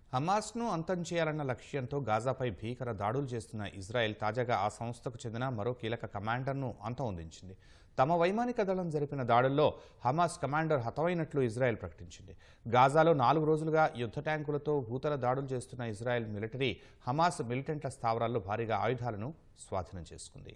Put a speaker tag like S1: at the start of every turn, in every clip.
S1: హమాస్ను అంతం చేయాలన్న లక్ష్యంతో గాజాపై భీకర దాడులు చేస్తున్న ఇజ్రాయెల్ తాజాగా ఆ సంస్థకు చెందిన మరో కీలక కమాండర్ను అంతమొందించింది తమ వైమానిక దళం జరిపిన దాడుల్లో హమాస్ కమాండర్ హతమైనట్లు ఇజ్రాయెల్ ప్రకటించింది గాజాలో నాలుగు రోజులుగా యుద్ధ ట్యాంకులతో భూతల దాడులు చేస్తున్న ఇజ్రాయెల్ మిలిటరీ హమాస్ మిలిటెంట్ల స్థావరాల్లో భారీగా ఆయుధాలను స్వాధీనం చేసుకుంది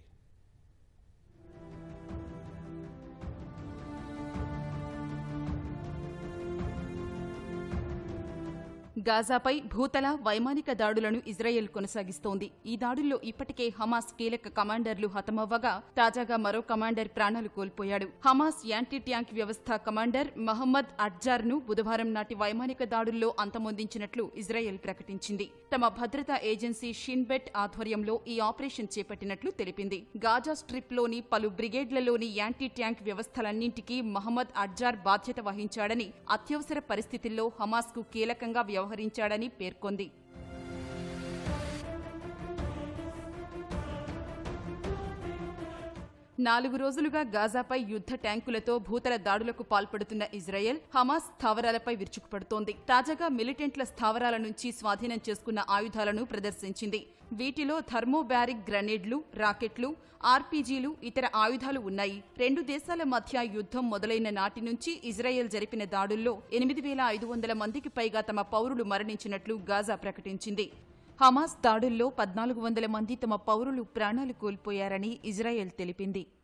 S2: గాజాపై భూతల వైమానిక దాడులను ఇజ్రాయెల్ కొనసాగిస్తోంది ఈ దాడుల్లో ఇప్పటికే హమాస్ కీలక కమాండర్లు హతమవ్వగా తాజాగా మరో కమాండర్ ప్రాణాలు కోల్పోయాడు హమాస్ యాంటీ ట్యాంక్ వ్యవస్థ కమాండర్ మహమ్మద్ అడ్జార్ ను బుధవారం నాటి వైమానిక దాడుల్లో అంతమొందించినట్లు ఇజ్రాయెల్ ప్రకటించింది తమ భద్రతా ఏజెన్సీ షిన్బెట్ ఆధ్వర్యంలో ఈ ఆపరేషన్ చేపట్టినట్లు తెలిపింది గాజా స్ట్రిప్ లోని పలు బ్రిగేడ్లలోని యాంటీ ట్యాంక్ వ్యవస్థలన్నింటికీ మహమ్మద్ అడ్జార్ బాధ్యత వహించాడని అత్యవసర పరిస్థితుల్లో హమాస్ కు కీలకంగా వ్యవహరించాడని పేర్కొంది నాలుగు రోజులుగా గాజాపై యుద్ధ ట్యాంకులతో భూతల దాడులకు పాల్పడుతున్న ఇజ్రాయెల్ హమాస్ స్థావరాలపై విరుచుకుపడుతోంది తాజాగా మిలిటెంట్ల స్థావరాల నుంచి స్వాధీనం చేసుకున్న ఆయుధాలను ప్రదర్శించింది వీటిలో థర్మోబారిక్ గ్రనేడ్లు రాకెట్లు ఆర్పీజీలు ఇతర ఆయుధాలు ఉన్నాయి రెండు దేశాల మధ్య యుద్ధం మొదలైన నాటి నుంచి ఇజ్రాయెల్ జరిపిన దాడుల్లో ఎనిమిది వేల ఐదు వందల మందికి పైగా తమ పౌరులు మరణించినట్లు గాజా ప్రకటించింది హమాస్ దాడుల్లో పద్నాలుగు వందల మంది తమ పౌరులు ప్రాణాలు కోల్పోయారని ఇజ్రాయెల్ తెలిపింది